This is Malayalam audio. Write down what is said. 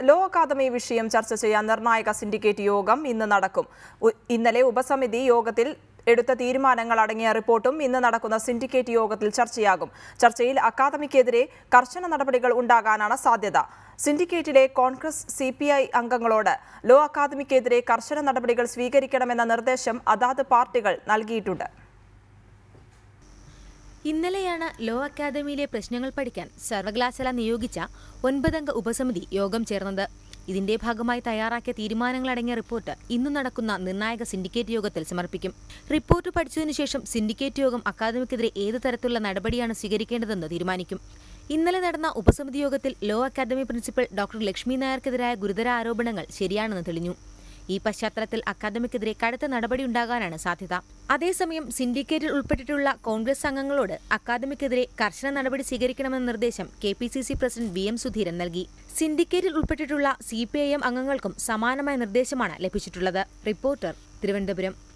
ലോ അക്കാദമി വിഷയം ചർച്ച ചെയ്യാൻ നിർണായക സിൻഡിക്കേറ്റ് യോഗം ഇന്ന് നടക്കും ഉ- ഇന്നലെ ഉപസമിതി യോഗത്തിൽ എടുത്ത തീരുമാനങ്ങൾ അടങ്ങിയ റിപ്പോർട്ടും ഇന്ന് നടക്കുന്ന സിൻഡിക്കേറ്റ് യോഗത്തിൽ ചർച്ചയാകും ചർച്ചയിൽ അക്കാദമിക്കെതിരെ കർശന നടപടികൾ ഉണ്ടാകാനാണ് സാധ്യത സിൻഡിക്കേറ്റിലെ കോൺഗ്രസ് സി പി ഐ അംഗങ്ങളോട് ലോ അക്കാദമിക്കെതിരെ കർശന നടപടികൾ സ്വീകരിക്കണമെന്ന നിർദ്ദേശം അതാത് പാർട്ടികൾ നൽകിയിട്ടുണ്ട് ഇന്നലെയാണ് ലോ അക്കാദമിയിലെ പ്രശ്നങ്ങൾ പഠിക്കാൻ സർവകലാശാല നിയോഗിച്ച ഒൻപതംഗ ഉപസമിതി യോഗം ചേർന്നത് ഇതിന്റെ ഭാഗമായി തയ്യാറാക്കിയ തീരുമാനങ്ങളടങ്ങിയ റിപ്പോർട്ട് ഇന്ന് നടക്കുന്ന നിർണായക സിൻഡിക്കേറ്റ് യോഗത്തിൽ സമർപ്പിക്കും റിപ്പോർട്ട് പഠിച്ചതിനു ശേഷം സിൻഡിക്കേറ്റ് യോഗം അക്കാദമിക്കെതിരെ ഏത് തരത്തിലുള്ള നടപടിയാണ് സ്വീകരിക്കേണ്ടതെന്ന് തീരുമാനിക്കും ഇന്നലെ നടന്ന ഉപസമിതി യോഗത്തിൽ law academy principal doctor Lakshmi നായർക്കെതിരായ ഗുരുതര ആരോപണങ്ങൾ ശരിയാണെന്ന് തെളിഞ്ഞു ഈ പശ്ചാത്തലത്തിൽ അക്കാദമിക്കെതിരെ കടുത്ത നടപടിയുണ്ടാകാനാണ് സാധ്യത അതേസമയം സിൻഡിക്കേറ്റിൽ ഉൾപ്പെട്ടിട്ടുള്ള കോൺഗ്രസ് അംഗങ്ങളോട് അക്കാദമിക്കെതിരെ കർശന നടപടി സ്വീകരിക്കണമെന്ന നിർദ്ദേശം K P C C president V M Sudheeran നൽകി സിൻഡിക്കേറ്റിൽ ഉൾപ്പെട്ടിട്ടുള്ള സി പി ഐ എം അംഗങ്ങൾക്കും സമാനമായ നിർദ്ദേശമാണ് ലഭിച്ചിട്ടുള്ളത് റിപ്പോർട്ടർ തിരുവനന്തപുരം